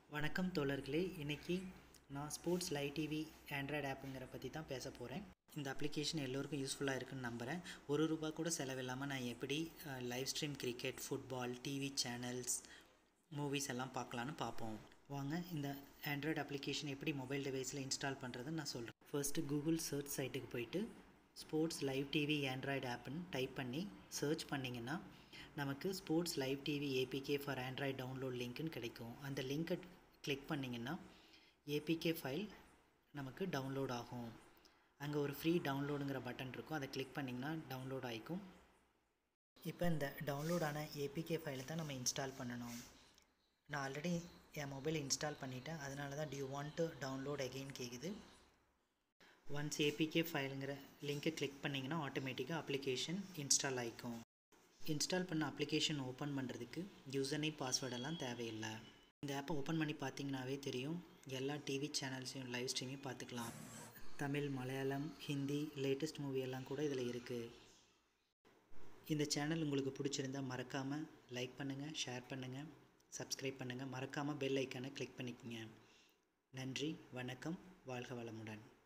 வணக்கம் தோழர்களே இன்றைக்கி நான் ஸ்போர்ட்ஸ் லைவ் டிவி ஆண்ட்ராய்டு ஆப்புங்கிற பற்றி தான் பேச போகிறேன் இந்த அப்ளிகேஷன் எல்லோருக்கும் யூஸ்ஃபுல்லாக இருக்குன்னு நம்புகிறேன் ஒரு ரூபா கூட செலவில்லாமல் நான் எப்படி live stream cricket football TV channels movies எல்லாம் பார்க்கலான்னு பார்ப்போம் வாங்க இந்த ஆண்ட்ராய்டு அப்ளிகேஷன் எப்படி மொபைல் டிவைஸில் இன்ஸ்டால் பண்ணுறதுன்னு நான் சொல்கிறேன் ஃபர்ஸ்ட்டு கூகுள் சர்ச் சைட்டுக்கு போயிட்டு ஸ்போர்ட்ஸ் லைவ் டிவி ஆண்ட்ராய்டு ஆப்புன்னு டைப் பண்ணி சர்ச் பண்ணிங்கன்னா நமக்கு sports live TV APK for android download லிங்க்குன்னு கிடைக்கும் அந்த லிங்க்கை கிளிக் பண்ணிங்கன்னா ஏபிகே ஃபைல் நமக்கு டவுன்லோட் ஆகும் அங்கே ஒரு ஃப்ரீ டவுன்லோடுங்கிற பட்டன் இருக்கும் அதை கிளிக் பண்ணிங்கன்னா டவுன்லோட் ஆகிக்கும் இப்போ இந்த டவுன்லோட் ஆன ஏபிகே ஃபைலை தான் நம்ம இன்ஸ்டால் பண்ணணும் நான் ஆல்ரெடி என் மொபைல் இன்ஸ்டால் பண்ணிட்டேன் அதனால தான் do you want to download again கேட்குது ஒன்ஸ் ஏபிகே ஃபைலுங்கிற லிங்க்கை கிளிக் பண்ணிங்கன்னா ஆட்டோமேட்டிக்காக அப்ளிகேஷன் இன்ஸ்டால் ஆகிக்கும் இன்ஸ்டால் பண்ண அப்ளிகேஷன் ஓப்பன் பண்ணுறதுக்கு யூசர் நேம் பாஸ்வேர்டெல்லாம் தேவையில்லை இந்த ஆப்பை ஓப்பன் பண்ணி பார்த்தீங்கன்னாவே தெரியும் எல்லா டிவி சேனல்ஸையும் லைவ் ஸ்ட்ரீமையும் பார்த்துக்கலாம் தமிழ் மலையாளம் ஹிந்தி லேட்டஸ்ட் மூவி எல்லாம் கூட இதில் இருக்குது இந்த சேனல் உங்களுக்கு பிடிச்சிருந்தா மறக்காமல் லைக் பண்ணுங்கள் ஷேர் பண்ணுங்கள் சப்ஸ்கிரைப் பண்ணுங்கள் மறக்காமல் பெல் ஐக்கானை கிளிக் பண்ணிக்கோங்க நன்றி வணக்கம் வாழ்க வளமுடன்